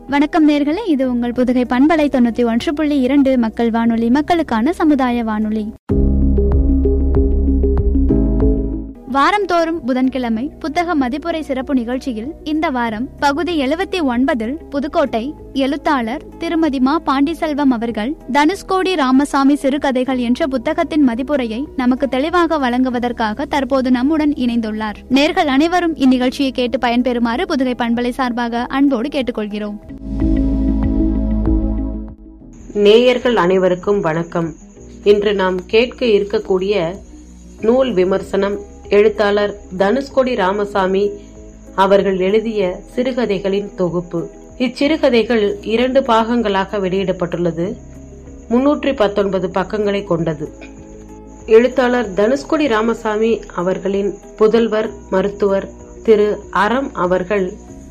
வணக்கம் நேர்களே இது உங்கள் புதுகை பண்பலை தொண்ணூத்தி ஒன்று புள்ளி இரண்டு மக்கள் வானொலி மக்களுக்கான சமுதாய வானொலி வாரந்தோறும் புதன்கிழமை புத்தக மதிப்புரை சிறப்பு நிகழ்ச்சியில் இந்த வாரம் பகுதி எழுபத்தி ஒன்பதில் புதுக்கோட்டை எழுத்தாளர் திருமதி மா பாண்டிசெல்வம் அவர்கள் தனுஷ்கோடி ராமசாமி சிறுகதைகள் என்ற புத்தகத்தின் மதிப்புரையை நமக்கு தெளிவாக வழங்குவதற்காக தற்போது நம்முடன் இணைந்துள்ளார் நேர்கள் அனைவரும் இந்நிகழ்ச்சியை கேட்டு பயன்பெறுமாறு புதுகை பண்பலை சார்பாக அன்போடு கேட்டுக்கொள்கிறோம் நேயர்கள் அனைவருக்கும் வணக்கம் இன்று நாம் கேட்க இருக்கக்கூடிய நூல் விமர்சனம் எழுத்தாளர் தனுஷ்கோடி ராமசாமி அவர்கள் எழுதிய சிறுகதைகளின் தொகுப்பு இச்சிறுகதைகள் இரண்டு பாகங்களாக வெளியிடப்பட்டுள்ளது முன்னூற்றி பத்தொன்பது பக்கங்களை கொண்டது எழுத்தாளர் தனுஷ்கோடி ராமசாமி அவர்களின் புதல்வர் மருத்துவர் திரு அறம் அவர்கள்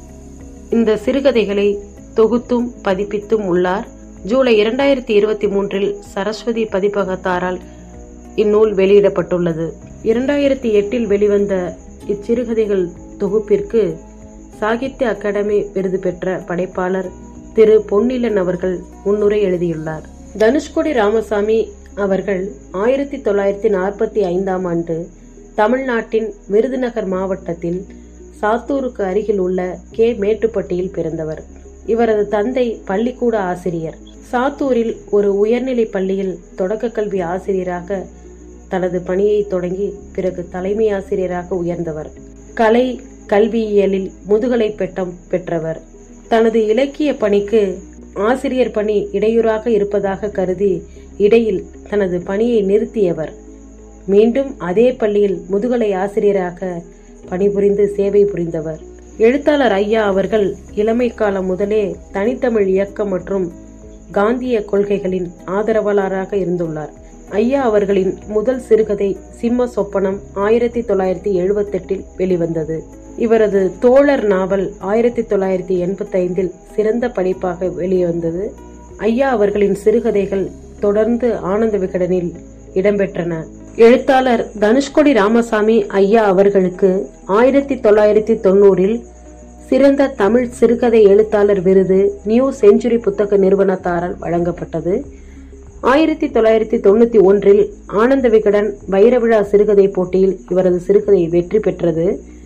இந்த சிறுகதைகளை தொகுத்தும் பதிப்பித்தும் உள்ளார் ஜூலை இரண்டாயிரத்தி இருபத்தி மூன்றில் சரஸ்வதி பதிப்பகத்தாரால் இந்நூல் வெளியிடப்பட்டுள்ளது இரண்டாயிரத்தி எட்டில் வெளிவந்த இச்சிறுகதைகள் தொகுப்பிற்கு சாகித்ய அகாடமி விருது பெற்ற படைப்பாளர் திரு பொன்னிலன் அவர்கள் முன்னுரை எழுதியுள்ளார் தனுஷ்கோடி ராமசாமி அவர்கள் ஆயிரத்தி தொள்ளாயிரத்தி நாற்பத்தி ஐந்தாம் ஆண்டு தமிழ்நாட்டின் விருதுநகர் மாவட்டத்தில் சாத்தூருக்கு அருகில் உள்ள கே மேட்டுப்பட்டியில் பிறந்தவர் இவரது தந்தை பள்ளிக்கூட ஆசிரியர் சாத்தூரில் ஒரு உயர்நிலை பள்ளியில் தொடக்க கல்வி ஆசிரியராக தனது பணியை தொடங்கி பிறகு தலைமை ஆசிரியராக உயர்ந்தவர் கலை கல்வியியலில் முதுகலை பெட்டம் பெற்றவர் தனது இலக்கிய பணிக்கு ஆசிரியர் பணி இடையூறாக இருப்பதாக கருதி இடையில் தனது பணியை நிறுத்தியவர் மீண்டும் அதே பள்ளியில் முதுகலை ஆசிரியராக பணிபுரிந்து சேவை புரிந்தவர் எழுத்தாளர் ஐயா அவர்கள் இளமை காலம் முதலே தனித்தமிழ் இயக்கம் மற்றும் காந்திய கொள்கைகளின் ஆதரவாளராக இருந்துள்ளார் ஐயா அவர்களின் முதல் சிறுகதை சிம்ம சொப்பனம் ஆயிரத்தி தொள்ளாயிரத்தி எழுபத்தெட்டில் வெளிவந்தது இவரது தோழர் நாவல் ஆயிரத்தி தொள்ளாயிரத்தி எண்பத்தி ஐந்தில் சிறந்த படைப்பாக வெளிவந்தது ஐயா அவர்களின் சிறுகதைகள் தொடர்ந்து ஆனந்த விகடனில் இடம்பெற்றன எழுத்தாளர் தனுஷ்கோடி ராமசாமி ஐயா அவர்களுக்கு ஆயிரத்தி தொள்ளாயிரத்தி தொண்ணூறில் சிறந்த தமிழ் சிறுகதை எழுத்தாளர் விருது நியூ செஞ்சுரி புத்தக நிறுவனத்தாரால் வழங்கப்பட்டது ஆயிரத்தி தொள்ளாயிரத்தி தொண்ணூத்தி ஒன்றில் ஆனந்த விகடன் வைரவிழா சிறுகதை போட்டியில் இவரது சிறுகதை வெற்றி பெற்றது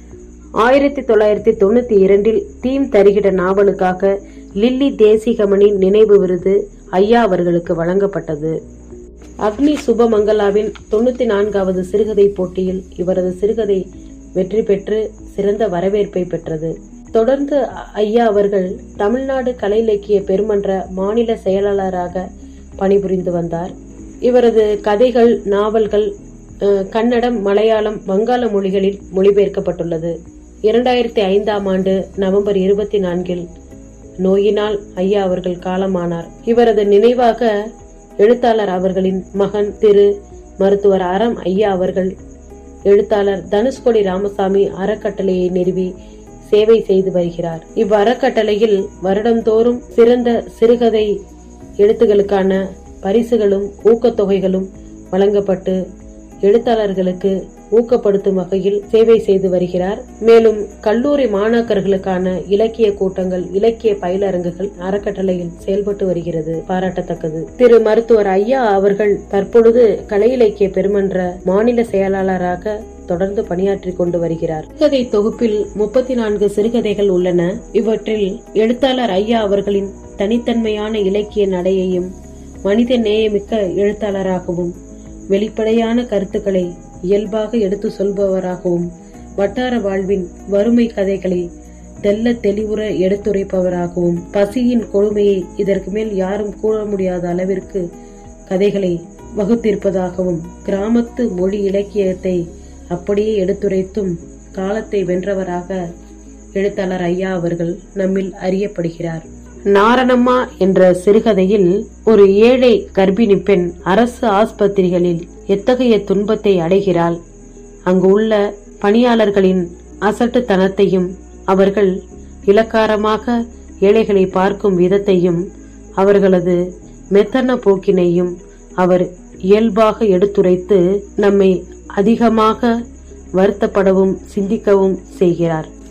ஆயிரத்தி தொள்ளாயிரத்தி தொண்ணூத்தி இரண்டில் தீம் தருகிற நாவலுக்காக லில்லி தேசிகமணி நினைவு விருது ஐயா அவர்களுக்கு வழங்கப்பட்டது அக்னி சுபமங்கலாவின் தொண்ணூத்தி நான்காவது சிறுகதை போட்டியில் இவரது சிறுகதை வெற்றி பெற்று சிறந்த வரவேற்பை பெற்றது தொடர்ந்து ஐயா அவர்கள் தமிழ்நாடு கலை இலக்கிய பெருமன்ற மாநில செயலாளராக பணிபுரிந்து வந்தார் இவரது கதைகள் நாவல்கள் கன்னடம் மலையாளம் வங்காள மொழிகளில் மொழிபெயர்க்கப்பட்டுள்ளது இரண்டாயிரத்தி ஐந்தாம் ஆண்டு நவம்பர் இருபத்தி நான்கில் நோயினால் ஐயா அவர்கள் காலமானார் இவரது நினைவாக எழுத்தாளர் அவர்களின் மகன் திரு மருத்துவர் அறம் ஐயா அவர்கள் எழுத்தாளர் தனுஷ்கோடி ராமசாமி அறக்கட்டளையை நிறுவி சேவை செய்து வருகிறார் இவ்வறக்கட்டளையில் வருடந்தோறும் சிறந்த சிறுகதை எழுத்துகளுக்கான பரிசுகளும் ஊக்கத்தொகைகளும் வழங்கப்பட்டு எழுத்தாளர்களுக்கு ஊக்கப்படுத்தும் வகையில் சேவை செய்து வருகிறார் மேலும் கல்லூரி மாணாக்கர்களுக்கான இலக்கிய கூட்டங்கள் இலக்கிய பயிலரங்குகள் அறக்கட்டளையில் செயல்பட்டு வருகிறது பாராட்டத்தக்கது திரு மருத்துவர் ஐயா அவர்கள் தற்பொழுது கலை இலக்கிய பெருமன்ற மாநில செயலாளராக தொடர்ந்து பணியாற்றி கொண்டு வருகிறார் சிறுகதை தொகுப்பில் முப்பத்தி நான்கு சிறுகதைகள் உள்ளன இவற்றில் எழுத்தாளர் ஐயா அவர்களின் தனித்தன்மையான இலக்கிய நடையையும் மனித நேயமிக்க எழுத்தாளராகவும் வெளிப்படையான கருத்துக்களை இயல்பாக எடுத்து சொல்பவராகவும் வட்டார வாழ்வின் வறுமை கதைகளை தெல்ல தெளிவுற எடுத்துரைப்பவராகவும் பசியின் கொடுமையை இதற்கு மேல் யாரும் கூற முடியாத அளவிற்கு கதைகளை வகுத்திருப்பதாகவும் கிராமத்து மொழி இலக்கியத்தை அப்படியே எடுத்துரைத்தும் காலத்தை வென்றவராக எழுத்தாளர் ஐயா அவர்கள் நம்மில் அறியப்படுகிறார் நாரணம்மா என்ற சிறுகதையில் ஒரு ஏழை கர்ப்பிணி பெண் அரசு ஆஸ்பத்திரிகளில் எத்தகைய துன்பத்தை அடைகிறாள் அங்கு உள்ள பணியாளர்களின் அசட்டுத்தனத்தையும் அவர்கள் இலக்காரமாக ஏழைகளை பார்க்கும் விதத்தையும் அவர்களது மெத்தன போக்கினையும் அவர் இயல்பாக எடுத்துரைத்து நம்மை அதிகமாக வருத்தப்படவும் சிந்திக்கவும் செய்கிறார்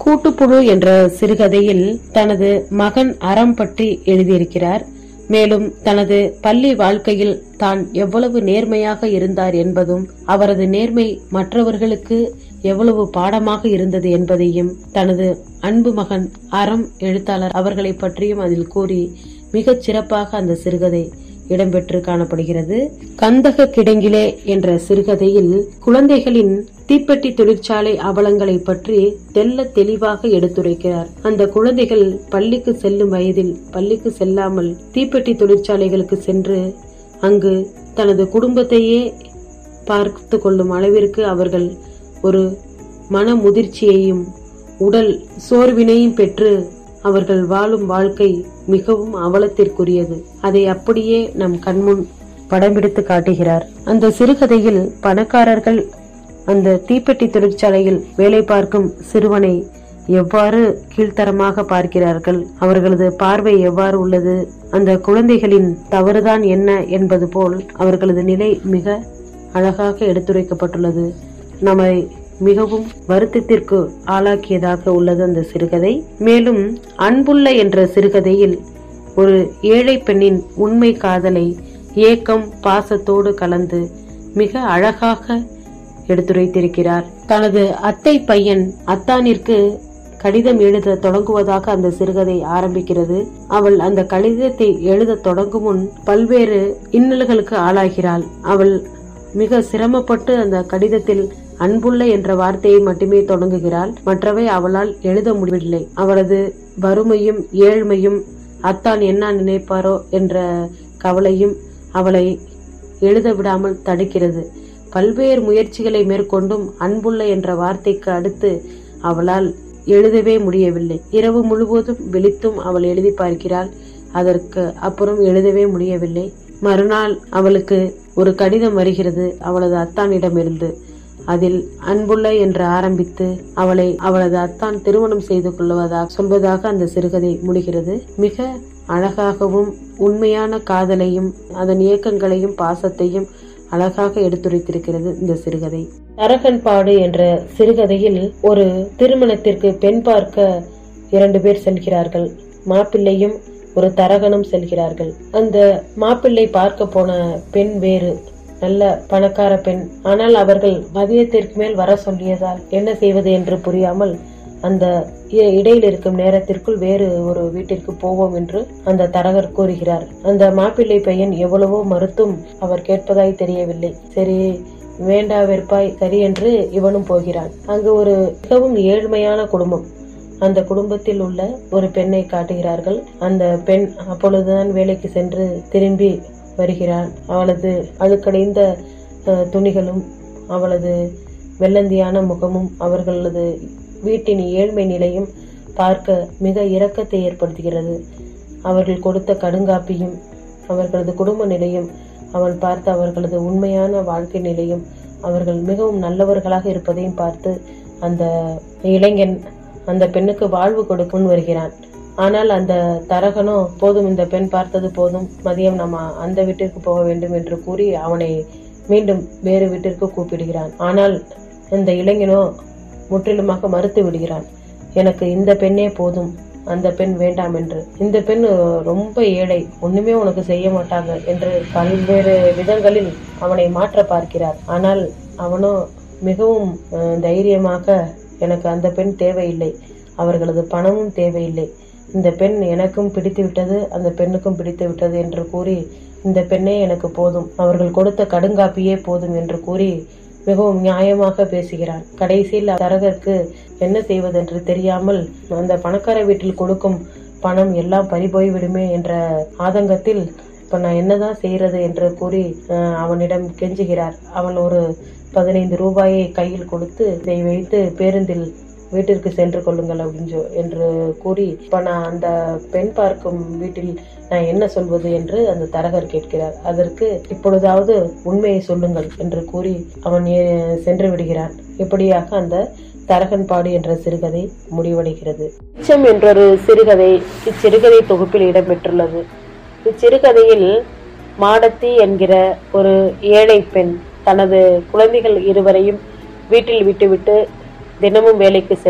கூட்டுப்புழு என்ற சிறுகதையில் தனது மகன் அறம் பற்றி எழுதியிருக்கிறார் மேலும் தனது பள்ளி வாழ்க்கையில் தான் எவ்வளவு நேர்மையாக இருந்தார் என்பதும் அவரது நேர்மை மற்றவர்களுக்கு எவ்வளவு பாடமாக இருந்தது என்பதையும் தனது அன்பு மகன் அறம் எழுத்தாளர் அவர்களை பற்றியும் அதில் கூறி மிகச் சிறப்பாக அந்த சிறுகதை இடம்பெற்று காணப்படுகிறது கந்தக கிடங்கிலே என்ற சிறுகதையில் குழந்தைகளின் தீப்பெட்டி தொழிற்சாலை அவலங்களை பற்றி தெல்ல தெளிவாக எடுத்துரைக்கிறார் அந்த குழந்தைகள் பள்ளிக்கு செல்லும் வயதில் பள்ளிக்கு செல்லாமல் தீப்பெட்டி தொழிற்சாலைகளுக்கு சென்று அங்கு தனது குடும்பத்தையே பார்த்து கொள்ளும் அளவிற்கு அவர்கள் ஒரு மன முதிர்ச்சியையும் உடல் சோர்வினையும் பெற்று அவர்கள் வாழும் வாழ்க்கை மிகவும் அவலத்திற்குரியது அதை அப்படியே நம் கண்முன் படம் பிடித்து காட்டுகிறார் அந்த சிறுகதையில் பணக்காரர்கள் அந்த தீப்பெட்டி தொழிற்சாலையில் வேலை பார்க்கும் சிறுவனை எவ்வாறு கீழ்த்தரமாக பார்க்கிறார்கள் அவர்களது பார்வை எவ்வாறு உள்ளது அந்த குழந்தைகளின் தவறுதான் என்ன என்பது போல் அவர்களது நிலை மிக அழகாக எடுத்துரைக்கப்பட்டுள்ளது நம்மை மிகவும் வருத்தத்திற்கு ஆளாக்கியதாக உள்ளது அந்த சிறுகதை மேலும் அன்புள்ள என்ற சிறுகதையில் ஒரு ஏழை பெண்ணின் உண்மை காதலை ஏக்கம் பாசத்தோடு கலந்து மிக அழகாக எடுத்துரைத்திருக்கிறார் தனது அத்தை பையன் அத்தானிற்கு கடிதம் எழுத தொடங்குவதாக அந்த சிறுகதை ஆரம்பிக்கிறது அவள் அந்த கடிதத்தை எழுத தொடங்கும் முன் பல்வேறு இன்னல்களுக்கு ஆளாகிறாள் அவள் மிக சிரமப்பட்டு அந்த கடிதத்தில் அன்புள்ள என்ற வார்த்தையை மட்டுமே தொடங்குகிறாள் மற்றவை அவளால் எழுத முடியவில்லை அவளது வறுமையும் ஏழ்மையும் அத்தான் என்ன நினைப்பாரோ என்ற கவலையும் அவளை எழுத விடாமல் தடுக்கிறது பல்வேறு முயற்சிகளை மேற்கொண்டும் அன்புள்ள என்ற வார்த்தைக்கு அடுத்து அவளால் எழுதவே முடியவில்லை இரவு முழுவதும் விழித்தும் அவள் எழுதி பார்க்கிறாள் அதற்கு அப்புறம் எழுதவே முடியவில்லை மறுநாள் அவளுக்கு ஒரு கடிதம் வருகிறது அவளது அத்தானிடமிருந்து அதில் அன்புள்ள என்று ஆரம்பித்து அவளை அவளது அத்தான் திருமணம் செய்து கொள்வதாக சொல்வதாக அந்த சிறுகதை முடிகிறது மிக அழகாகவும் உண்மையான காதலையும் அதன் இயக்கங்களையும் பாசத்தையும் அழகாக எடுத்துரைத்திருக்கிறது இந்த சிறுகதை தரகன்பாடு என்ற சிறுகதையில் ஒரு திருமணத்திற்கு பெண் பார்க்க இரண்டு பேர் செல்கிறார்கள் மாப்பிள்ளையும் ஒரு தரகனும் செல்கிறார்கள் அந்த மாப்பிள்ளை பார்க்க போன பெண் வேறு நல்ல பணக்கார பெண் ஆனால் அவர்கள் மதியத்திற்கு மேல் வர சொல்லியதால் என்ன செய்வது என்று புரியாமல் அந்த இ- இடையில் இருக்கும் நேரத்திற்குள் வேறு ஒரு வீட்டிற்கு போவோம் என்று அந்த தரகர் கூறுகிறார் அந்த மாப்பிள்ளை பையன் எவ்வளவோ மறுத்தும் அவர் கேட்பதாய் தெரியவில்லை சரி வேண்டா வெறுப்பாய் சரி என்று இவனும் போகிறான் அங்கு ஒரு மிகவும் ஏழ்மையான குடும்பம் அந்த குடும்பத்தில் உள்ள ஒரு பெண்ணை காட்டுகிறார்கள் அந்த பெண் அப்பொழுதுதான் வேலைக்கு சென்று திரும்பி வருகிறாள் அவளது அழுக்கடைந்த அஹ், துணிகளும் அவளது வெள்ளந்தியான முகமும் அவர்களது வீட்டின் ஏழ்மை நிலையும் பார்க்க மிக இரக்கத்தை ஏற்படுத்துகிறது அவர்கள் கொடுத்த கடுங்காப்பியும் அவர்களது குடும்ப நிலையும் அவன் பார்த்த அவர்களது உண்மையான வாழ்க்கை நிலையும் அவர்கள் மிகவும் நல்லவர்களாக இருப்பதையும் பார்த்து அந்த இளைஞன் அந்த பெண்ணுக்கு வாழ்வு கொடுக்க முன் வருகிறான் ஆனால் அந்த தரகனோ போதும் இந்த பெண் பார்த்தது போதும் மதியம் நம்ம அந்த வீட்டிற்கு போக வேண்டும் என்று கூறி அவனை மீண்டும் வேறு வீட்டிற்கு கூப்பிடுகிறான் ஆனால் இந்த இளைஞனோ முற்றிலுமாக மறுத்து விடுகிறான் எனக்கு இந்த பெண்ணே போதும் அந்த பெண் வேண்டாம் என்று இந்த பெண் ரொம்ப ஏழை ஒண்ணுமே உனக்கு செய்ய மாட்டாங்க என்று பல்வேறு விதங்களில் அவனை மாற்ற பார்க்கிறார் ஆனால் அவனோ மிகவும் அஹ், தைரியமாக எனக்கு அந்த பெண் தேவையில்லை அவர்களது பணமும் தேவையில்லை இந்த பெண் எனக்கும் பிடித்து விட்டது அந்த பெண்ணுக்கும் பிடித்து விட்டது என்று கூறி இந்த பெண்ணே எனக்கு போதும் அவர்கள் கொடுத்த கடுங்காப்பியே போதும் என்று கூறி மிகவும் நியாயமாக பேசுகிறான் கடைசியில் தரகருக்கு என்ன செய்வதென்று தெரியாமல் அந்த பணக்கார வீட்டில் கொடுக்கும் பணம் எல்லாம் பறிபோய் விடுமே என்ற ஆதங்கத்தில் இப்ப நான் என்னதான் செய்யறது என்று கூறி அஹ், அவனிடம் கெஞ்சுகிறார் அவன் ஒரு பதினைந்து ரூபாயை கையில் கொடுத்து இதை வைத்து பேருந்தில் வீட்டிற்கு சென்று கொள்ளுங்கள் அப்படின்னு சொ- என்று கூறி இப்ப நான் அந்த பெண் பார்க்கும் வீட்டில் நான் என்ன சொல்வது என்று அந்த தரகர் கேட்கிறார் அதற்கு இப்பொழுதாவது உண்மையை சொல்லுங்கள் என்று கூறி அவன் ஏ- சென்று விடுகிறான் இப்படியாக அந்த தரகன்பாடு என்ற சிறுகதை முடிவடைகிறது மிச்சம் என்றொரு சிறுகதை இச்சிறுகதை தொகுப்பில் இடம்பெற்றுள்ளது இச்சிறுகதையில் மாடத்தி என்கிற ஒரு ஏழை பெண் தனது குழந்தைகள் இருவரையும் வீட்டில் விட்டுவிட்டு தினமும் வேலைக்கு செல்வாள்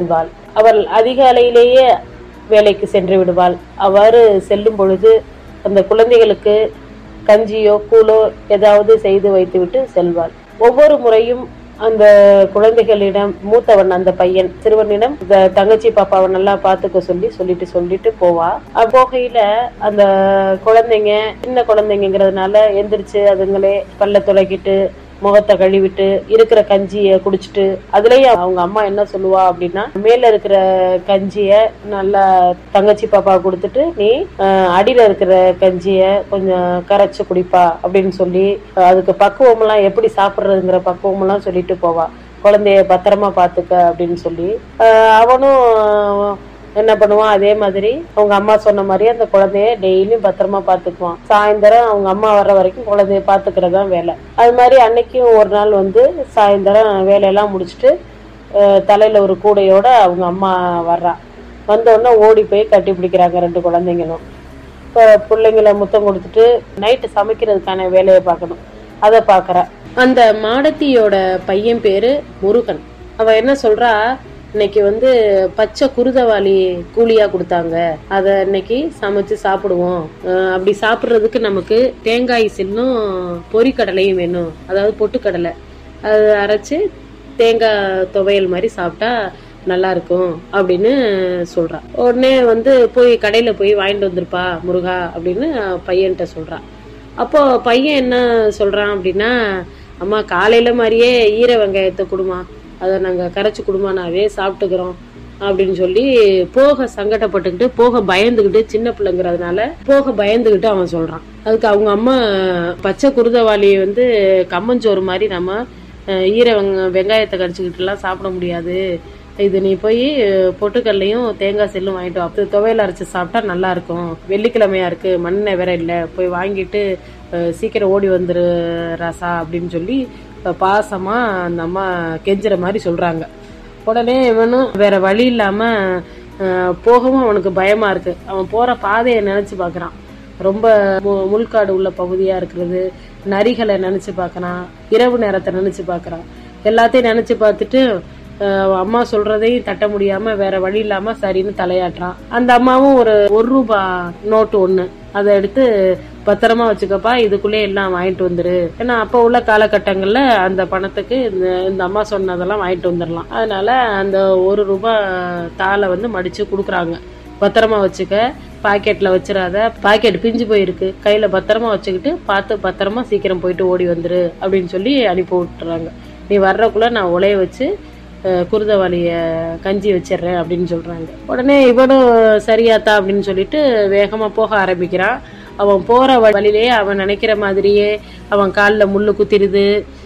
அவள் அதிகாலையிலேயே வேலைக்கு சென்று விடுவாள் அவ்வாறு செல்லும் பொழுது அந்த குழந்தைகளுக்கு கஞ்சியோ கூழோ ஏதாவது செய்து வைத்துவிட்டு செல்வாள் ஒவ்வொரு முறையும் அந்த குழந்தைகளிடம் மூத்தவன் அந்த பையன் சிறுவனிடம் இந்த தங்கச்சி பாப்பாவை நல்லா பாத்துக்க சொல்லி சொல்லிட்டு சொல்லிட்டு போவா அது போகையில அந்த குழந்தைங்க சின்ன குழந்தைங்கிறதுனால எந்திரிச்சு அதுங்களே பல்ல துளைக்கிட்டு முகத்தை கழுவிட்டு இருக்கிற கஞ்சிய குடிச்சிட்டு அதுலயும் அவங்க அம்மா என்ன சொல்லுவா அப்படின்னா மேல இருக்கிற கஞ்சிய நல்லா தங்கச்சி பாப்பா கொடுத்துட்டு நீ அஹ், அடியில இருக்கிற கஞ்சிய கொஞ்சம் கரைச்சு குடிப்பா அப்படின்னு சொல்லி அஹ், அதுக்கு பக்குவம் எல்லாம் எப்படி சாப்பிடுறதுங்கிற பக்குவம் எல்லாம் சொல்லிட்டு போவா குழந்தைய பத்திரமா பாத்துக்க அப்படின்னு சொல்லி அஹ், அவனும் என்ன பண்ணுவான் அதே மாதிரி அவங்க அம்மா சொன்ன மாதிரி அந்த குழந்தைய டெய்லியும் பத்திரமா பாத்துக்குவான் சாயந்தரம் அவங்க அம்மா வர்ற வரைக்கும் குழந்தைய பாத்துக்கிறது தான் வேலை அது மாதிரி அன்னைக்கும் ஒரு நாள் வந்து சாயந்தரம் வேலையெல்லாம் முடிச்சுட்டு அஹ், தலையில ஒரு கூடையோட அவங்க அம்மா வர்றா வந்த உடனே ஓடி போய் கட்டி பிடிக்கிறாங்க ரெண்டு குழந்தைங்களும் இப்போ பிள்ளைங்களை முத்தம் கொடுத்துட்டு நைட்டு சமைக்கிறதுக்கான வேலையை பார்க்கணும் அதை பார்க்கறா அந்த மாடத்தியோட பையன் பேரு முருகன் அவ என்ன சொல்றா இன்னைக்கு வந்து பச்சை குருதவாளி கூலியா கொடுத்தாங்க அத இன்னைக்கு சமைச்சு சாப்பிடுவோம் அஹ் அப்படி சாப்பிடுறதுக்கு நமக்கு தேங்காய் சின்னும் பொரிக்கடலையும் வேணும் அதாவது பொட்டுக்கடலை அது அரைச்சு தேங்காய் துவையல் மாதிரி சாப்பிட்டா நல்லா இருக்கும் அப்படின்னு சொல்றா உடனே வந்து போய் கடையில போய் வாங்கிட்டு வந்திருப்பா முருகா அப்படின்னு பையன்கிட்ட சொல்றா அப்போ பையன் என்ன சொல்றான் அப்படின்னா அம்மா காலையில மாதிரியே ஈர வெங்காயத்தை கொடுமா அதை நாங்க கரைச்சு கொடுமா நாவே சாப்பிட்டுக்கிறோம் அப்படின்னு சொல்லி போக சங்கடப்பட்டுக்கிட்டு போக பயந்துகிட்டு சின்ன பிள்ளைங்கிறதுனால போக பயந்துகிட்டு அவன் சொல்றான் அதுக்கு அவங்க அம்மா பச்சை குருதவாளி வந்து கம்மஞ்சோறு மாதிரி நம்ம அஹ், ஈர வெங்க வெங்காயத்தை கடிச்சுக்கிட்டு எல்லாம் சாப்பிட முடியாது இது நீ போய் பொட்டுக்கல்லையும் தேங்காய் செல்லும் வாங்கிட்டு வா அப்ப துவையல் அரைச்சு சாப்பிட்டா நல்லா இருக்கும் வெள்ளிக்கிழமையா இருக்கு மண்ணெண்ணெய் வேற இல்ல போய் வாங்கிட்டு அஹ், சீக்கிரம் ஓடி வந்துரு ராசா அப்படின்னு சொல்லி அஹ், பாசமா அந்த அம்மா கெஞ்சுற மாதிரி சொல்றாங்க உடனே இவனும் வேற வழி இல்லாம அஹ், போகவும் அவனுக்கு பயமா இருக்கு அவன் போற பாதையை நினைச்சு பாக்குறான் ரொம்ப மு- முள்காடு உள்ள பகுதியா இருக்கிறது நரிகளை நினைச்சு பார்க்கறான் இரவு நேரத்தை நினைச்சு பார்க்கறான் எல்லாத்தையும் நினைச்சு பார்த்துட்டு அஹ், அம்மா சொல்றதையும் தட்ட முடியாம வேற வழி இல்லாம சரின்னு தலையாட்டுறான் அந்த அம்மாவும் ஒரு ஒரு ரூபா நோட்டு ஒண்ணு அதை எடுத்து பத்திரமா வச்சுக்கப்பா இதுக்குள்ளே எல்லாம் வாங்கிட்டு வந்துரு ஏன்னா அப்ப உள்ள காலகட்டங்கள்ல அந்த பணத்துக்கு இந்த இந்த அம்மா சொன்னதெல்லாம் வாங்கிட்டு வந்துடலாம் அதனால அந்த ஒரு ரூபாய் தாளை வந்து மடிச்சு கொடுக்குறாங்க பத்திரமா வச்சுக்க பாக்கெட்ல வச்சிடாத பாக்கெட் பிஞ்சு போயிருக்கு கையில பத்திரமா வச்சுக்கிட்டு பார்த்து பத்திரமா சீக்கிரம் போயிட்டு ஓடி வந்துரு அப்படின்னு சொல்லி அனுப்பி விட்டுறாங்க நீ வர்றக்குள்ள நான் உலைய வச்சு அஹ், குருதவாளிய கஞ்சி வச்சிடுறேன் அப்படின்னு சொல்றாங்க உடனே இவனும் சரியாத்தா அப்படின்னு சொல்லிட்டு வேகமா போக ஆரம்பிக்கிறான் அவன் போற வ- வழியிலேயே அவன் நினைக்கிற மாதிரியே அவன் காலில் முள்ளு குத்திருது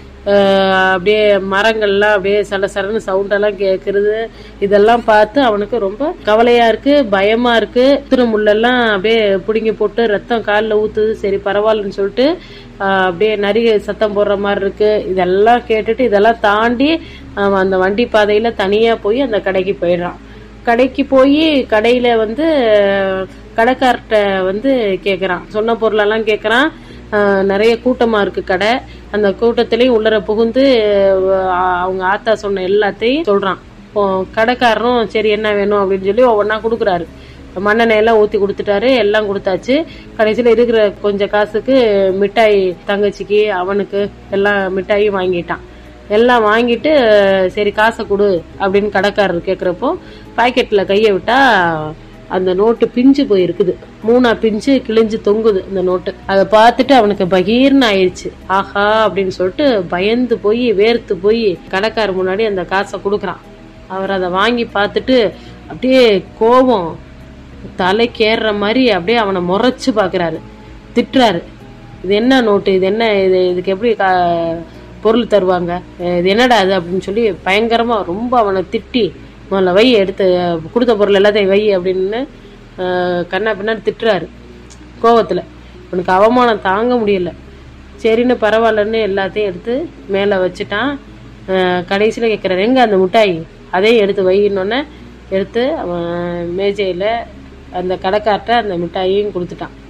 அஹ் அப்படியே மரங்கள்லாம் அப்படியே சல சலன்னு சவுண்டெல்லாம் கேட்கறது இதெல்லாம் பார்த்து அவனுக்கு ரொம்ப கவலையா இருக்கு பயமா இருக்கு குத்துன முள்ளெல்லாம் அப்படியே பிடுங்கி போட்டு ரத்தம் காலில் ஊத்துது சரி பரவாயில்லன்னு சொல்லிட்டு ஆஹ் அப்படியே நரிய சத்தம் போடுற மாதிரி இருக்கு இதெல்லாம் கேட்டுட்டு இதெல்லாம் தாண்டி அவன் அந்த வண்டி பாதையில தனியா போய் அந்த கடைக்கு போயிடுறான் கடைக்கு போய் கடையில வந்து கடைக்கார்ட்ட வந்து கேக்குறான் சொன்ன பொருளெல்லாம் கேக்குறான் ஆஹ் நிறைய கூட்டமா இருக்கு கடை அந்த கூட்டத்திலயும் உள்ளர புகுந்து ஆஹ் அவங்க ஆத்தா சொன்ன எல்லாத்தையும் சொல்றான் இப்போ கடைக்காரரும் சரி என்ன வேணும் அப்படின்னு சொல்லி ஒவ்வொன்றா கொடுக்குறாரு மண்ணெண்ணெய் எல்லாம் ஊத்தி கொடுத்துட்டாரு எல்லாம் கொடுத்தாச்சு கடைசியில இருக்கிற கொஞ்சம் காசுக்கு மிட்டாய் தங்கச்சிக்கு அவனுக்கு எல்லாம் மிட்டாயும் வாங்கிட்டான் எல்லாம் வாங்கிட்டு சரி காசை கொடு அப்படின்னு கடைக்காரர் கேக்குறப்போ பாக்கெட்ல கையை விட்டா அந்த நோட்டு பிஞ்சு போயிருக்குது மூணா பிஞ்சு கிழிஞ்சு தொங்குது அந்த நோட்டு அதை பார்த்துட்டு அவனுக்கு பகீர்னு ஆயிடுச்சு ஆஹா அப்படின்னு சொல்லிட்டு பயந்து போய் வேர்த்து போய் கடைக்காரர் முன்னாடி அந்த காசை கொடுக்குறான் அவர் அதை வாங்கி பார்த்துட்டு அப்படியே கோபம் தலைக்கேறுற மாதிரி அப்படியே அவனை முறைச்சு பாக்குறாரு திட்டுறாரு இது என்ன நோட்டு இது என்ன இது இதுக்கு எப்படி கா- பொருள் தருவாங்க அஹ் இது என்னடா அது அப்படின்னு சொல்லி பயங்கரமா ரொம்ப அவனை திட்டி முதல்ல வை எடுத்து கொடுத்த பொருள் எல்லாத்தையும் வை அப்படின்னு அஹ், கண்ணா பின்னாடி திட்டுறாரு கோவத்துல அவனுக்கு அவமானம் தாங்க முடியல சரின்னு பரவாயில்லன்னு எல்லாத்தையும் எடுத்து மேலே வச்சுட்டான் அஹ், கடைசியில கேட்குறாரு எங்க அந்த மிட்டாய் அதையும் எடுத்து வையின்னொன்னே எடுத்து அவன் மேஜையில அந்த கடைக்கார்ட்ட அந்த மிட்டாயையும் கொடுத்துட்டான்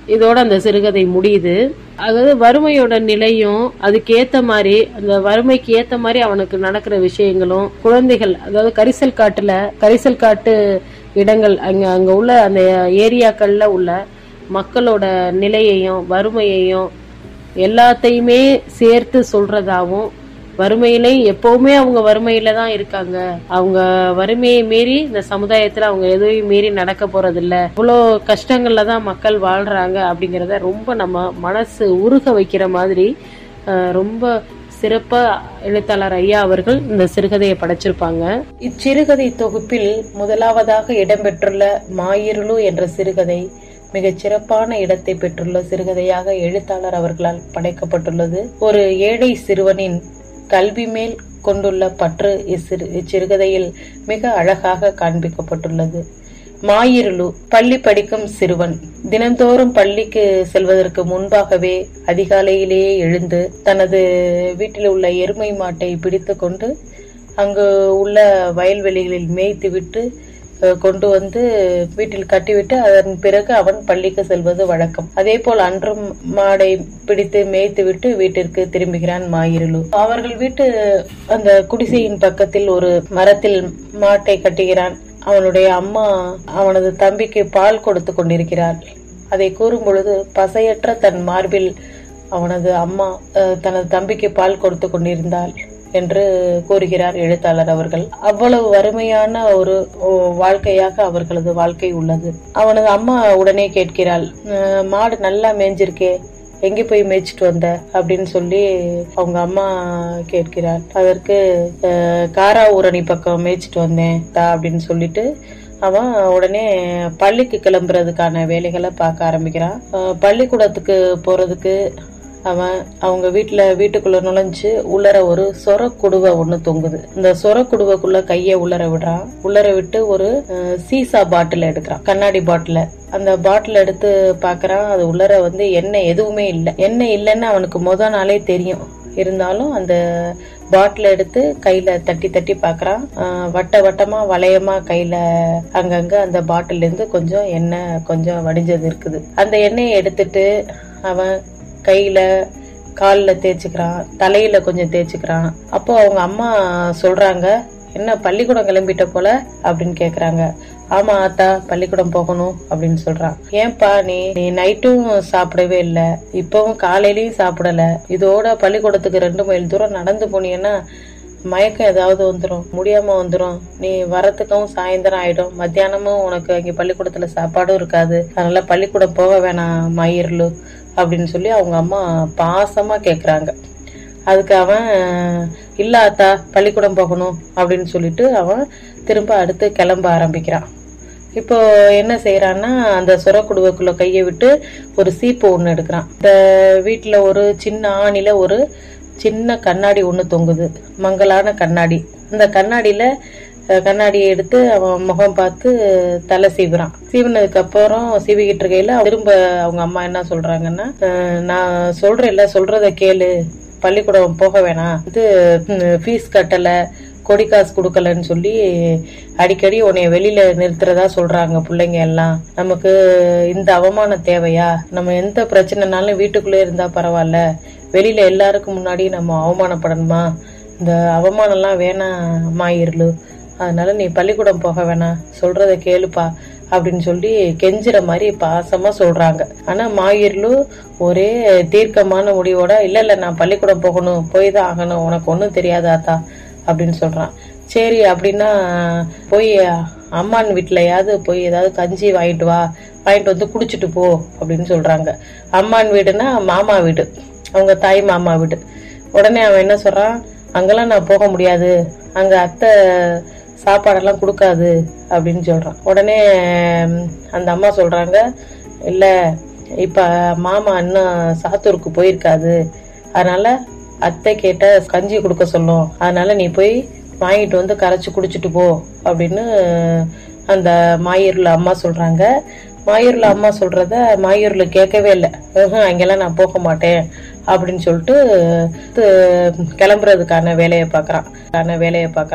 இதோட அந்த சிறுகதை முடியுது அதாவது வறுமையோட நிலையும் அதுக்கு ஏத்த மாதிரி அந்த வறுமைக்கு ஏத்த மாதிரி அவனுக்கு நடக்கிற விஷயங்களும் குழந்தைகள் அதாவது கரிசல் காட்டுல கரிசல் காட்டு இடங்கள் அங்க அங்க உள்ள அந்த ஏரியாக்கள்ல உள்ள மக்களோட நிலையையும் வறுமையையும் எல்லாத்தையுமே சேர்த்து சொல்றதாவும் வறுமையிலே எப்பவுமே அவங்க வறுமையில தான் இருக்காங்க அவங்க வறுமையை மீறி இந்த சமுதாயத்துல அவங்க எதையும் மீறி நடக்க போறது இல்ல இவ்வளோ கஷ்டங்கள்ல தான் மக்கள் வாழ்றாங்க அப்படிங்கறத ரொம்ப நம்ம மனசு உருக வைக்கிற மாதிரி அஹ், ரொம்ப சிறப்பா எழுத்தாளர் ஐயா அவர்கள் இந்த சிறுகதையை படைச்சிருப்பாங்க இச்சிறுகதை தொகுப்பில் முதலாவதாக இடம்பெற்றுள்ள மாயிருளு என்ற சிறுகதை மிகச் சிறப்பான இடத்தை பெற்றுள்ள சிறுகதையாக எழுத்தாளர் அவர்களால் படைக்கப்பட்டுள்ளது ஒரு ஏழை சிறுவனின் கல்வி மேல் கொண்டுள்ள பற்று இச்சிறு இச்சிறுகதையில் மிக அழகாக காண்பிக்கப்பட்டுள்ளது மாயிருளு பள்ளி படிக்கும் சிறுவன் தினந்தோறும் பள்ளிக்கு செல்வதற்கு முன்பாகவே அதிகாலையிலேயே எழுந்து தனது வீட்டில் உள்ள எருமை மாட்டை பிடித்து கொண்டு அங்கு உள்ள வயல்வெளிகளில் மேய்த்துவிட்டு அஹ், கொண்டு வந்து வீட்டில் கட்டிவிட்டு அதன் பிறகு அவன் பள்ளிக்கு செல்வது வழக்கம் அதே போல் அன்றும் மாடை பிடித்து மேய்த்துவிட்டு வீட்டிற்கு திரும்புகிறான் மாயிருளு அவர்கள் வீட்டு அந்த குடிசையின் பக்கத்தில் ஒரு மரத்தில் மாட்டை கட்டுகிறான் அவனுடைய அம்மா அவனது தம்பிக்கு பால் கொடுத்து கொண்டிருக்கிறாள் அதை கூறும் பொழுது பசையற்ற தன் மார்பில் அவனது அம்மா அஹ், தனது தம்பிக்கு பால் கொடுத்து கொண்டிருந்தாள் என்று கூறுகிறார் எழுத்தாளர் அவர்கள் அவ்வளவு வறுமையான ஒரு ஓ, வாழ்க்கையாக அவர்களது வாழ்க்கை உள்ளது அவனது அம்மா உடனே கேட்கிறாள் "அஹ், மாடு நல்லா மேய்ஞ்சிருக்கே எங்க போய் மேய்ச்சிட்டு வந்த அப்படின்னு சொல்லி அவங்க அம்மா கேட்கிறார் அதற்கு "அஹ், காரா ஊரணி பக்கம் மேய்ச்சிட்டு வந்தேன் தா அப்படின்னு சொல்லிட்டு அவன் உடனே பள்ளிக்கு கிளம்புறதுக்கான வேலைகளை பார்க்க ஆரம்பிக்கிறான் அஹ், பள்ளிக்கூடத்துக்கு போறதுக்கு அவன் அவங்க வீட்டுல வீட்டுக்குள்ள நுழைஞ்சு உள்ளர ஒரு சொர குடுவை ஒண்ணு தொங்குது இந்த சொர குடுவைக்குள்ள கைய உள்ளர விடுறான் உள்ளர விட்டு ஒரு அஹ், சீசா பாட்டில் எடுக்கிறான் கண்ணாடி பாட்டில அந்த பாட்டில் எடுத்து பாக்குறான் அது உள்ளர வந்து எண்ணெய் எதுவுமே இல்லை எண்ணெய் இல்லைன்னு அவனுக்கு முத நாளே தெரியும் இருந்தாலும் அந்த பாட்டில் எடுத்து கையில தட்டி தட்டி பாக்குறான் அஹ், வட்ட வட்டமா வளையமா கையில அங்கங்க அந்த பாட்டில் இருந்து கொஞ்சம் எண்ணெய் கொஞ்சம் வடிஞ்சது இருக்குது அந்த எண்ணெயை எடுத்துட்டு அவன் கையில கால்ல தேய்ச்சிக்கிறான் தலையில கொஞ்சம் தேய்ச்சிக்கிறான் அப்போ அவங்க அம்மா சொல்றாங்க என்ன பள்ளிக்கூடம் கிளம்பிட்ட போல அப்படின்னு கேக்குறாங்க ஆமா ஆத்தா பள்ளிக்கூடம் போகணும் அப்படின்னு சொல்றான் ஏன்பா நீ நீ நைட்டும் சாப்பிடவே இல்ல இப்பவும் காலையிலயும் சாப்பிடல இதோட பள்ளிக்கூடத்துக்கு ரெண்டு மைல் தூரம் நடந்து போனீங்கன்னா மயக்கம் ஏதாவது வந்துடும் முடியாம வந்துடும் நீ வரத்துக்கும் சாயந்தரம் ஆயிடும் மத்தியானமும் உனக்கு அங்க பள்ளிக்கூடத்துல சாப்பாடும் இருக்காது அதனால பள்ளிக்கூடம் போக வேணாம் மயிர்லு அப்படின்னு சொல்லி அவங்க அம்மா பாசமா கேக்குறாங்க அதுக்கு அவன் இல்ல அத்தா பள்ளிக்கூடம் போகணும் அப்படின்னு சொல்லிட்டு அவன் திரும்ப அடுத்து கிளம்ப ஆரம்பிக்கிறான் இப்போ என்ன செய்யறான்னா அந்த சுரக்குடுவைக்குள்ள கையை விட்டு ஒரு சீப்பு ஒண்ணு எடுக்கிறான் இந்த வீட்டுல ஒரு சின்ன ஆணில ஒரு சின்ன கண்ணாடி ஒண்ணு தொங்குது மங்கலான கண்ணாடி அந்த கண்ணாடியில அஹ், கண்ணாடியை எடுத்து அவன் முகம் பார்த்து தலை சீவுறான் சீவினதுக்கு அப்புறம் சீவிக்கிட்டு இருக்கையில திரும்ப அவங்க அம்மா என்ன சொல்றாங்கன்னா அஹ், நான் சொல்றேன்ல சொல்றத கேளு பள்ளிக்கூடம் போக வேணாம் இது ஃபீஸ் கட்டல கொடி காசு கொடுக்கலன்னு சொல்லி அடிக்கடி உன்னைய வெளியில நிறுத்துறதா சொல்றாங்க பிள்ளைங்க எல்லாம் நமக்கு இந்த அவமானம் தேவையா நம்ம எந்த பிரச்சனைனாலும் வீட்டுக்குள்ளே இருந்தா பரவாயில்ல வெளியில எல்லாருக்கும் முன்னாடி நம்ம அவமானப்படணுமா இந்த அவமானம்லாம் வேணாம் இருளு அதனால நீ பள்ளிக்கூடம் போக வேணாம் சொல்றத கேளுப்பா அப்படின்னு சொல்லி கெஞ்சுற மாதிரி பாசமா சொல்றாங்க ஆனா மாயிர்லு ஒரே தீர்க்கமான முடிவோட இல்ல இல்ல நான் பள்ளிக்கூடம் போகணும் போய் தான் ஆகணும் உனக்கு ஒன்றும் தெரியாதாத்தா அப்படின்னு சொல்றான் சரி அப்படின்னா போய் அம்மான் வீட்லயாவது போய் ஏதாவது கஞ்சி வாங்கிட்டு வா வாங்கிட்டு வந்து குடிச்சிட்டு போ அப்படின்னு சொல்றாங்க அம்மான் வீடுனா மாமா வீடு அவங்க தாய் மாமா வீடு உடனே அவன் என்ன சொல்றான் அங்கெல்லாம் நான் போக முடியாது அங்க அத்தை சாப்பாடெல்லாம் கொடுக்காது அப்படின்னு சொல்றான் உடனே ம், அந்த அம்மா சொல்றாங்க இல்ல இப்ப மாமா இன்னும் சாத்தூருக்கு போயிருக்காது அதனால அத்தை கேட்ட கஞ்சி கொடுக்க சொல்லும் அதனால நீ போய் வாங்கிட்டு வந்து கரைச்சு குடிச்சிட்டு போ அப்படின்னு அந்த மாயூர்ல அம்மா சொல்றாங்க மாயூர்ல அம்மா சொல்றத மாயூர்ல கேட்கவே இல்லை அங்கெல்லாம் நான் போக மாட்டேன் அப்படின்னு சொல்லிட்டு து- கிளம்புறதுக்கான வேலையை பார்க்கறான் கான வேலையை பார்க்கறான்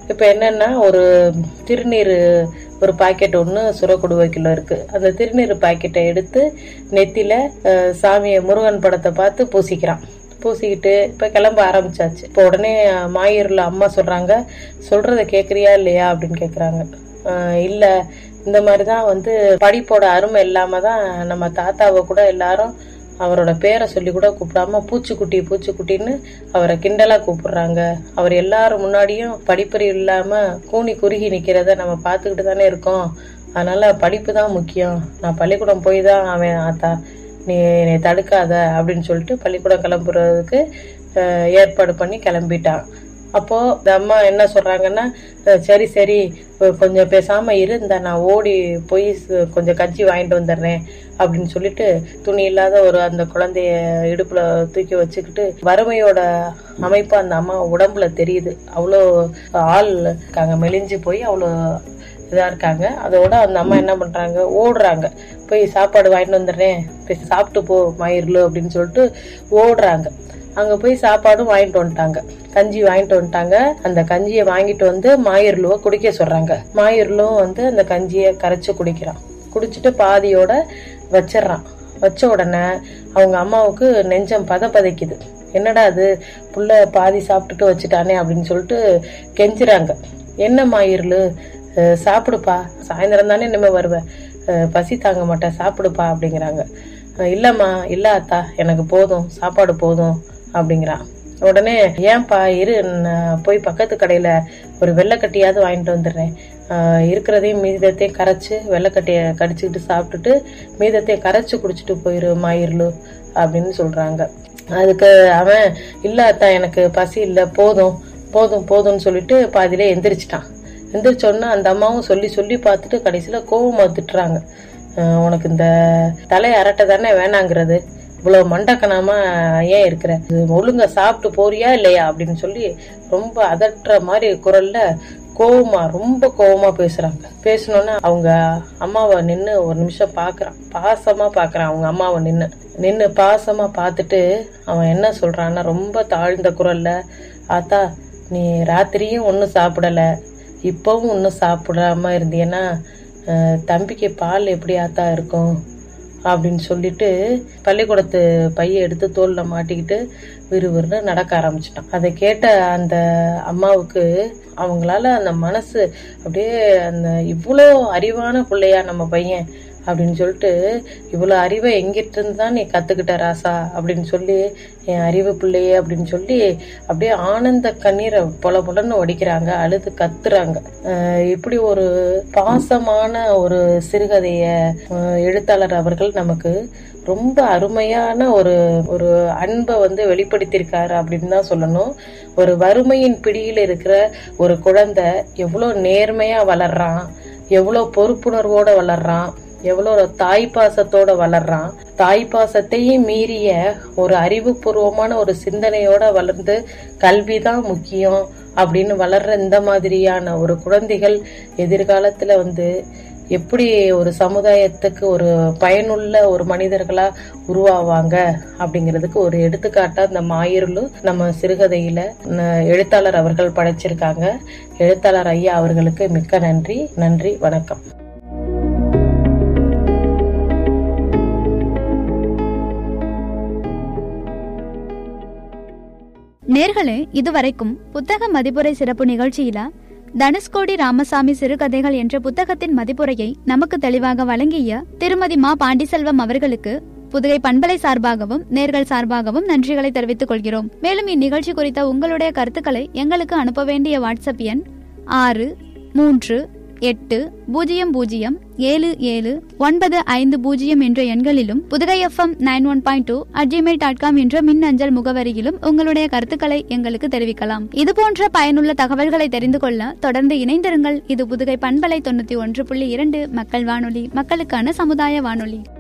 இப்ப என்னன்னா ஒரு திருநீர் ஒரு பாக்கெட் ஒன்று சுரக்குடுவை கிலோ இருக்கு அந்த திருநீர் பாக்கெட்டை எடுத்து நெத்தியில அஹ், சாமியை முருகன் படத்தை பார்த்து பூசிக்கிறான் பூசிக்கிட்டு இப்ப கிளம்ப ஆரம்பிச்சாச்சு இப்போ உடனே அஹ், மாயூர்ல அம்மா சொல்றாங்க சொல்றத கேக்குறியா இல்லையா அப்படின்னு கேக்குறாங்க அஹ், இல்ல இந்த மாதிரிதான் வந்து படிப்போட அருமை இல்லாம தான் நம்ம தாத்தாவை கூட எல்லாரும் அவரோட பேரை சொல்லி கூட கூப்பிடாம பூச்சிக்குட்டி பூச்சிக்குட்டின்னு அவரை கிண்டலா கூப்பிடுறாங்க அவர் எல்லாரும் முன்னாடியும் படிப்பறிவு இல்லாம கூனி குறுகி நிக்கிறத நம்ம பார்த்துக்கிட்டு தானே இருக்கோம் அதனால படிப்பு தான் முக்கியம் நான் பள்ளிக்கூடம் போய் தான் அவன் ஆத்தா நீ என்னை தடுக்காத அப்படின்னு சொல்லிட்டு பள்ளிக்கூடம் கிளம்புறதுக்கு அஹ், ஏற்பாடு பண்ணி கிளம்பிட்டான் அப்போ இந்த அம்மா என்ன சொல்றாங்கன்னா அஹ், சரி சரி அஹ், கொஞ்சம் பேசாம இரு இந்த நான் ஓடி போய் ச- கொஞ்சம் கஞ்சி வாங்கிட்டு வந்துடுறேன் அப்படின்னு சொல்லிட்டு துணி இல்லாத ஒரு அந்த குழந்தைய இடுப்புல தூக்கி வச்சுக்கிட்டு வறுமையோட அமைப்பு அந்த அம்மா உடம்புல தெரியுது அவ்வளோ ஆள் இருக்காங்க மெலிஞ்சு போய் அவ்வளோ இதா இருக்காங்க அதோட அந்த அம்மா என்ன பண்றாங்க ஓடுறாங்க போய் சாப்பாடு வாங்கிட்டு வந்துடுறேன் போய் சாப்பிட்டு போ மயிர்லு அப்படின்னு சொல்லிட்டு ஓடுறாங்க அங்க போய் சாப்பாடும் வாங்கிட்டு வந்துட்டாங்க கஞ்சி வாங்கிட்டு வந்துட்டாங்க அந்த கஞ்சியை வாங்கிட்டு வந்து மாயூர்லுவை குடிக்க சொல்றாங்க மாயூர்லும் வந்து அந்த கஞ்சியை கரைச்சு குடிக்கிறான் குடிச்சிட்டு பாதியோட வச்சிடுறான் வச்ச உடனே அவங்க அம்மாவுக்கு நெஞ்சம் பத பதைக்குது என்னடா அது புள்ள பாதி சாப்பிட்டுட்டு வச்சுட்டானே அப்படின்னு சொல்லிட்டு கெஞ்சுறாங்க என்ன மாயிருளு அஹ் சாப்பிடுப்பா சாயந்தரம் தானே இனிமே வருவேன் அஹ் பசி தாங்க மாட்டேன் சாப்பிடுப்பா அப்படிங்கிறாங்க அஹ் இல்லம்மா இல்ல அத்தா எனக்கு போதும் சாப்பாடு போதும் அப்படிங்கிறான் உடனே ஏன்பா இரு நான் போய் பக்கத்து கடையில ஒரு வெள்ளைக்கட்டியாவது வாங்கிட்டு வந்துடுறேன் ஆஹ் இருக்கிறதையும் மீதத்தையும் கரைச்சு வெள்ளைக்கட்டிய கடிச்சுக்கிட்டு சாப்பிட்டுட்டு மீதத்தையும் கரைச்சு குடிச்சிட்டு போயிரு மாயிருளு அப்படின்னு சொல்றாங்க அதுக்கு அவன் இல்ல அத்தா எனக்கு பசி இல்ல போதும் போதும் போதும்னு சொல்லிட்டு பாதியில எந்திரிச்சிட்டான் எந்திரிச்சோன்னா அந்த அம்மாவும் சொல்லி சொல்லி பார்த்துட்டு கடைசியில கோவமா திட்டுறாங்க ஆஹ் உனக்கு இந்த தலை அரட்டை தானே வேணாங்கிறது இவ்வளவு மண்டக்கணாம ஏன் இருக்கிற இது ஒழுங்கா சாப்பிட்டு போறியா இல்லையா அப்படின்னு சொல்லி ரொம்ப அதட்டுற மாதிரி குரல்ல கோவமா ரொம்ப கோவமா பேசுறாங்க பேசணும்னா அவங்க அம்மாவை நின்னு ஒரு நிமிஷம் பாக்குறான் பாசமா பாக்குறான் அவங்க அம்மாவை நின்னு நின்னு பாசமா பார்த்துட்டு அவன் என்ன சொல்றான்னா ரொம்ப தாழ்ந்த குரல்ல ஆத்தா நீ ராத்திரியும் ஒன்னும் சாப்பிடல இப்பவும் ஒன்னும் சாப்பிடாம இருந்தீன்னா அஹ், தம்பிக்கு பால் எப்படி ஆத்தா இருக்கும் அப்படின்னு சொல்லிட்டு பள்ளிக்கூடத்து பைய எடுத்து தோல்ல மாட்டிக்கிட்டு விறுவிறுன்னு நடக்க ஆரம்பிச்சிட்டான் அதை கேட்ட அந்த அம்மாவுக்கு அவங்களால அந்த மனசு அப்படியே அந்த இவ்வளோ அறிவான பிள்ளையா நம்ம பையன் அப்படின்னு சொல்லிட்டு இவ்வளோ அறிவை எங்கிட்ட இருந்து தான் நீ கத்துக்கிட்ட ராசா அப்படின்னு சொல்லி என் அறிவு பிள்ளையே அப்படின்னு சொல்லி அப்படியே ஆனந்த கண்ணீரை பொல பொலன்னு வடிக்கிறாங்க அழுது கத்துறாங்க அஹ் இப்படி ஒரு பாசமான ஒரு சிறுகதைய அஹ் எழுத்தாளர் அவர்கள் நமக்கு ரொம்ப அருமையான ஒரு ஒரு அன்பை வந்து வெளிப்படுத்தியிருக்காரு அப்படின்னு தான் சொல்லணும் ஒரு வறுமையின் பிடியில் இருக்கிற ஒரு குழந்தை எவ்வளோ நேர்மையா வளர்றான் எவ்வளோ பொறுப்புணர்வோட வளர்றான் எவ்வளோ ஒரு தாய் பாசத்தோட வளர்றான் தாய் பாசத்தையும் மீறிய ஒரு அறிவுபூர்வமான ஒரு சிந்தனையோட வளர்ந்து கல்வி தான் முக்கியம் அப்படின்னு வளர்ற இந்த மாதிரியான ஒரு குழந்தைகள் எதிர்காலத்துல வந்து எப்படி ஒரு சமுதாயத்துக்கு ஒரு பயனுள்ள ஒரு மனிதர்களா உருவாவாங்க அப்படிங்கிறதுக்கு ஒரு எடுத்துக்காட்டா இந்த மாயிருளு நம்ம சிறுகதையில ந- எழுத்தாளர் அவர்கள் படைச்சிருக்காங்க எழுத்தாளர் ஐயா அவர்களுக்கு மிக்க நன்றி நன்றி வணக்கம் நேர்களே இதுவரைக்கும் புத்தக மதிப்புரை சிறப்பு நிகழ்ச்சியில தனுஷ்கோடி ராமசாமி சிறுகதைகள் என்ற புத்தகத்தின் மதிப்புரையை நமக்கு தெளிவாக வழங்கிய திருமதி மா பாண்டிசெல்வம் அவர்களுக்கு புதுகை பண்பலை சார்பாகவும் நேர்கள் சார்பாகவும் நன்றிகளை தெரிவித்துக் கொள்கிறோம் மேலும் இந்நிகழ்ச்சி குறித்த உங்களுடைய கருத்துக்களை எங்களுக்கு அனுப்ப வேண்டிய வாட்ஸ்அப் எண் ஆறு மூன்று எட்டு பூஜ்ஜியம் பூஜ்ஜியம் ஏழு ஏழு ஒன்பது ஐந்து பூஜ்ஜியம் என்ற எண்களிலும் Pudugai FM nine one point two at Gmail dot com என்ற மின் அஞ்சல் முகவரியிலும் உங்களுடைய கருத்துக்களை எங்களுக்கு தெரிவிக்கலாம் இது போன்ற பயனுள்ள தகவல்களை தெரிந்து கொள்ள தொடர்ந்து இணைந்திருங்கள் இது புதுகை பண்பலை தொண்ணூத்தி ஒன்று புள்ளி இரண்டு மக்கள் வானொலி மக்களுக்கான சமுதாய வானொலி